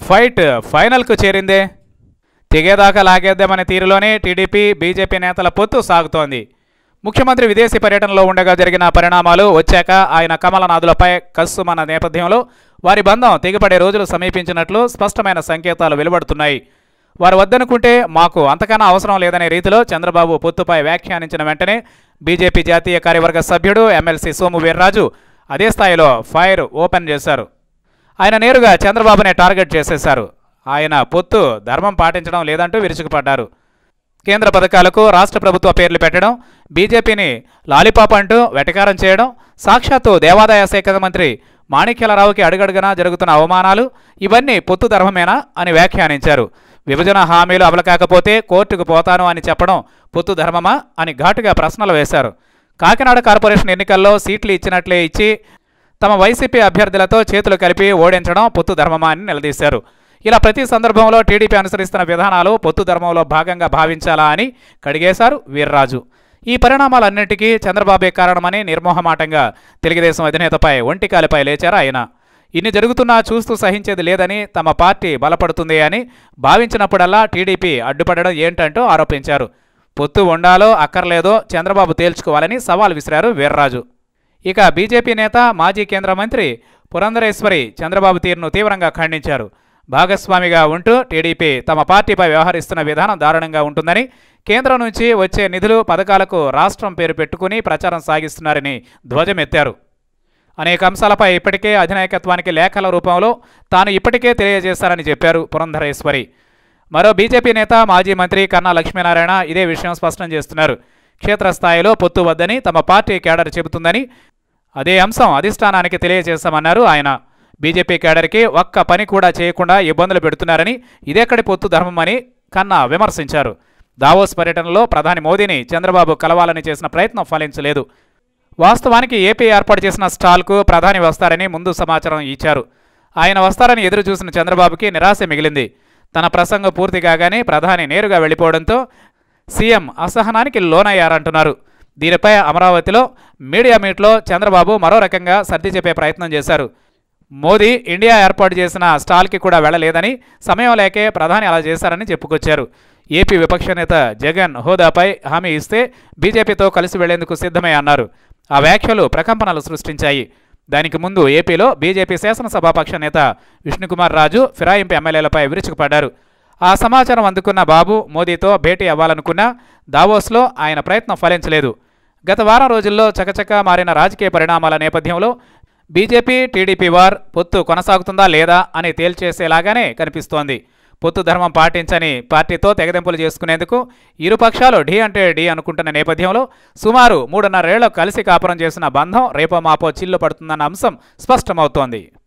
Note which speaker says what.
Speaker 1: fight ఫైనల్కు చేరిందే తెగేదాకా లాగేద్దామనే తీరులోనే TDP BJP నేతల పొత్తు సాగుతోంది ముఖ్యమంత్రి విదేశీ పర్యటనలో ఉండగా జరిగిన పరిణామాలు వచ్చాక ఆయన కమలనాథులపై కస్సుమన్న నేపథ్యంలో వారి బంధం తెగిపడే రోజులు సమీపించినట్లు స్పష్టమైన సంకేతాలు వెలువడుతున్నాయి వారు వద్దనుకుంటే మాకు అంతకన్నా అవసరం లేదనే రీతిలో చంద్రబాబు పొత్తుపై వ్యాఖ్యానించిన వెంటనే బీజేపీ జాతీయ కార్యవర్గ సభ్యుడు ఎమ్మెల్సీ సోము వీర్రాజు అదే స్థాయిలో ఫైర్ ఓపెన్ చేశారు ఆయన నేరుగా చంద్రబాబునే టార్గెట్ చేసేశారు ఆయన పొత్తు ధర్మం పాటించడం లేదంటూ విరుచుకుపడ్డారు కేంద్ర పథకాలకు రాష్ట్ర ప్రభుత్వ పేర్లు పెట్టడం బీజేపీని లాలిపాప్ అంటూ వెటకారం చేయడం సాక్షాత్తు దేవాదాయ శాఖ మంత్రి మాణిక్యాలరావుకి అడుగడుగునా జరుగుతున్న అవమానాలు ఇవన్నీ పొత్తు ధర్మమేనా అని వ్యాఖ్యానించారు విభజన హామీలు అమలు కాకపోతే కోర్టుకు పోతాను అని చెప్పడం పొత్తు ధర్మమా అని ఘాటుగా ప్రశ్నలు వేశారు కాకినాడ కార్పొరేషన్ ఎన్నికల్లో సీట్లు ఇచ్చినట్లే ఇచ్చి తమ వైసీపీ అభ్యర్థులతో చేతులు కలిపి ఓడించడం పొత్తు ధర్మమా అని నిలదీశారు ఇలా ప్రతి సందర్భంలో టీడీపీ అనుసరిస్తున్న విధానాలు పొత్తు ధర్మంలో భాగంగా భావించాలా అని కడిగేశారు వీర్రాజు ఈ పరిణామాలన్నింటికీ చంద్రబాబే కారణమని నిర్మోహమాటంగా తెలుగుదేశం అధినేతపై ఒంటికాలిపై లేచారు ఆయన ఇన్ని జరుగుతున్నా చూస్తూ సహించేది లేదని తమ పార్టీ బలపడుతుంది అని భావించినప్పుడల్లా టీడీపీ అడ్డుపడడం ఏంటంటూ ఆరోపించారు పొత్తు ఉండాలో అక్కర్లేదో చంద్రబాబు తేల్చుకోవాలని సవాల్ విసిరారు వీర్రాజు ఇక బీజేపీ నేత మాజీ కేంద్ర మంత్రి పురంధరేశ్వరి చంద్రబాబు తీరును తీవ్రంగా ఖండించారు భాగస్వామిగా ఉంటూ టీడీపీ తమ పార్టీపై వ్యవహరిస్తున్న విధానం దారుణంగా ఉంటుందని కేంద్రం నుంచి వచ్చే నిధులు పథకాలకు రాష్ట్రం పేరు పెట్టుకుని ప్రచారం సాగిస్తున్నారని ధ్వజమెత్తారు అనేక అంశాలపై ఇప్పటికే అధినాయకత్వానికి లేఖల రూపంలో తాను ఇప్పటికే తెలియజేశారని చెప్పారు పురంధరేశ్వరి మరో బీజేపీ నేత మాజీ మంత్రి కన్నా లక్ష్మీనారాయణ ఇదే విషయం స్పష్టం చేస్తున్నారు క్షేత్రస్థాయిలో పొత్తు వద్దని తమ పార్టీ కేడర్ చెబుతుందని అదే అంశం అధిష్టానానికి తెలియజేశామన్నారు ఆయన బీజేపీ కేడర్కి ఒక్క పని కూడా చేయకుండా ఇబ్బందులు పెడుతున్నారని ఇదెక్కడి పొత్తు ధర్మమని కన్నా విమర్శించారు దావోస్ పర్యటనలో ప్రధాని మోదీని చంద్రబాబు కలవాలని చేసిన ప్రయత్నం ఫలించలేదు వాస్తవానికి ఏపీ ఏర్పాటు చేసిన స్టాల్కు ప్రధాని వస్తారని ముందు సమాచారం ఇచ్చారు ఆయన వస్తారని ఎదురు చూసిన చంద్రబాబుకి నిరాశ మిగిలింది తన ప్రసంగం పూర్తి కాగానే ప్రధాని నేరుగా వెళ్ళిపోవడంతో సీఎం అసహనానికి లోనయ్యారంటున్నారు దీనిపై అమరావతిలో మీడియా మీట్లో చంద్రబాబు మరో రకంగా సర్ది చెప్పే ప్రయత్నం చేశారు మోదీ ఇండియా ఏర్పాటు చేసిన స్టాల్కి కూడా వెళ్ళలేదని సమయం లేకే ప్రధాని అలా చేశారని చెప్పుకొచ్చారు ఏపీ విపక్ష నేత జగన్ హోదాపై హామీ ఇస్తే బీజేపీతో కలిసి వెళ్లేందుకు సిద్ధమే అన్నారు ఆ వ్యాఖ్యలు ప్రకంపనలు సృష్టించాయి దానికి ముందు ఏపీలో బీజేపీ శాసనసభాపక్ష నేత విష్ణుకుమార్ రాజు ఫిరాయింపు ఎమ్మెల్యేలపై విరుచుకుపడ్డారు ఆ సమాచారం అందుకున్న బాబు మోదీతో భేటీ అవ్వాలనుకున్నా దావోస్లో ఆయన ప్రయత్నం ఫలించలేదు గత వారం రోజుల్లో చకచక మారిన రాజకీయ పరిణామాల నేపథ్యంలో బీజేపీ టీడీపీ వార్ పొత్తు కొనసాగుతుందా లేదా అని తేల్చేసేలాగానే కనిపిస్తోంది పొత్తు ధర్మం పాటించని పార్టీతో తెగదెంపులు చేసుకునేందుకు ఇరు పక్షాలు ఢీ అంటే ఢీ అనుకుంటున్న నేపథ్యంలో సుమారు మూడున్నరేళ్లు కలిసి కాపురం చేసిన బంధం రేపో మాపో చిల్లు పడుతుందన్న అంశం స్పష్టమవుతోంది